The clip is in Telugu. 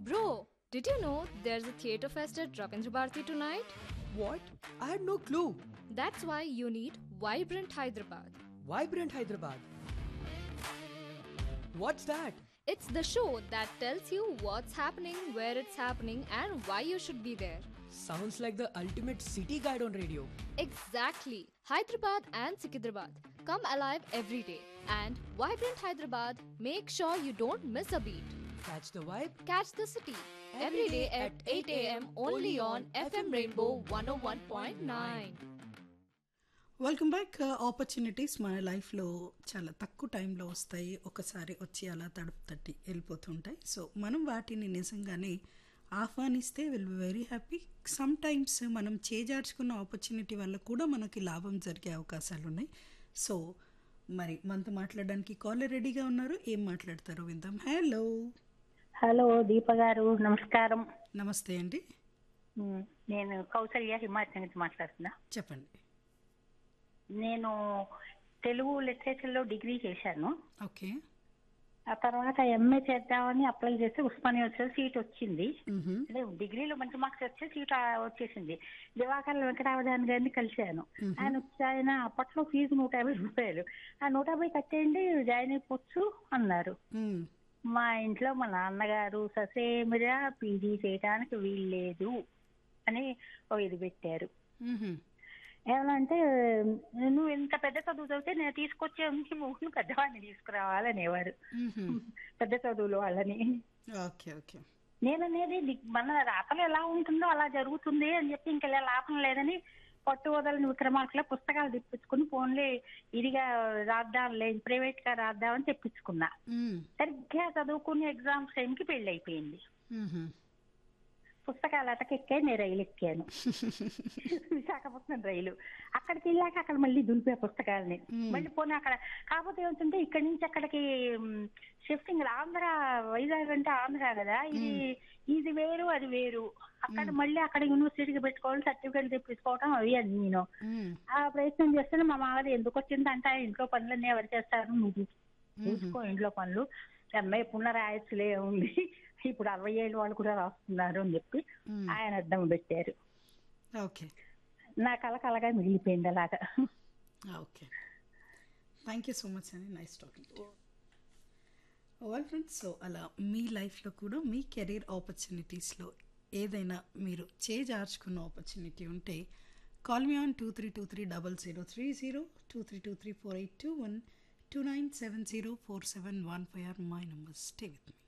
Bro, did you know there's a theatre fest at Ravindra Bharati tonight? What? I had no clue. That's why you need Vibrant Hyderabad. Vibrant Hyderabad. What's that? It's the show that tells you what's happening, where it's happening, and why you should be there. Sounds like the ultimate city guide on radio. Exactly. Hyderabad and Sikidrabad. Come alive every day. And Vibrant Hyderabad, make sure you don't miss a beat. Catch the vibe. Catch the city every day at 8 a.m. only on FM Rainbow 101.9. Welcome back opportunities మన లైఫ్లో చాలా తక్కువ టైంలో వస్తాయి ఒకసారి వచ్చి అలా తడుపు తట్టి వెళ్ళిపోతుంటాయి సో మనం వాటిని నిజంగానే ఆహ్వానిస్తే will be very happy some times మనం చేజార్చుకున్న ఆపర్చునిటీ వల్ల కూడా మనకి లాభం జరిగే అవకాశాలు ఉన్నాయి సో మరి మనతో మాట్లాడడానికి కాలర్ రెడీగా ఉన్నారు ఏం మాట్లాడతారు విందాం హలో హలో దీప గారు నమస్కారం నమస్తే అండి ఉమ్, నేను కౌసల్య హిమాచల్ నుంచి మాట్లాడుతున్నా చెప్పండి నేను తెలుగు లిటరేచర్ లో డిగ్రీ చేశాను ఓకే ఆ తర్వాత ఎంఏ చేద్దామని అప్లై చేస్తే ఉస్మానియా వచ్చే సీట్ వచ్చింది మ్హూ. అంటే డిగ్రీలో మంచి మార్క్స్ వచ్చే సీట్ ఆ- వచ్చేసింది దివాకర్ వెంకటావధాన్ గారిని కలిశాను ఆయన వచ్చి ఆయన అప్పట్లో ఫీజు నూట యాభై రూపాయలు ఆ నూట యాభై కట్టేయండి జాయిన్ అయిపోవచ్చు అన్నారు మ్. మా ఇంట్లో మా నాన్నగారు ససేమిరా పీజీ చేయడానికి వీల్లేదు అని ఓ ఇది పెట్టారు మ్హూ. ఏమంటే నువ్వు ఇంత పెద్ద చదువు చదివితే నేను తీసుకొచ్చే నువ్వు పెద్దవాడిని తీసుకురావాలి అనేవారు మ్హూ. పెద్ద చదువులు వాళ్ళని ఓకే ఓకే నేను అనేది ది- మన రాతలు ఎలా ఉంటుందో అలా జరుగుతుంది అని చెప్పి ఇంకా ఇలా లాభం లేదని పట్టు వదలని విక్రమార్కుల పుస్తకాలు తెప్పించుకుని ఫోన్లే ఇదిగా రాద్దాంలే ప్రైవేట్ గా రాద్దామని తెప్పించుకున్నా మ్. సరిగ్గా చదువుకునే ఎగ్జామ్స్ టైంకి పెళ్లి అయిపోయింది మ్హూ. పుస్తకాలు అటకెక్కాయి నేను రైలు ఎక్కాను విశాఖపట్నం రైలు అక్కడికి వెళ్ళాక అక్కడ మళ్ళీ దులిపే పుస్తకాలని మళ్ళీ పోనీ అక్కడ కాకపోతే ఏమిటంటే ఇక్కడి నుంచి అక్కడికి షిఫ్టింగ్ ఆంధ్ర వైజాగ్ అంటే ఆంధ్ర కదా ఇది ఇది వేరు అది వేరు అక్కడ మళ్ళీ అక్కడ యూనివర్సిటీకి పెట్టుకోవాలి సర్టిఫికేట్ తెప్పించుకోవడం అవి అది నేను మ్. ఆ ప్రయత్నం చేస్తే మా మామగారు ఎందుకు వచ్చిందంటే ఆ ఇంట్లో పనులన్నీ ఎవరు చేస్తారు నువ్వు చూసుకో ఇంట్లో పనులు అమ్మాయి పునరాయచ్చులే ఉంది ఇప్పుడు అరవై ఏళ్ళు వాళ్ళు కూడా రాస్తున్నారు అని చెప్పి మ్. ఆయన అడ్డం పెట్టారు ఓకే నా కల కలగా మిగిలిపోయింది అలాగా okay thank you so much అండి nice talking all friends so అలా మీ లైఫ్లో కూడా మీ కెరీర్ ఆపర్చునిటీస్లో ఏదైనా మీరు చేజార్చుకున్న ఆపర్చునిటీ ఉంటే call me on two three two three double zero three zero two three two three four eight two one two nine seven zero four seven one five or my number stay with me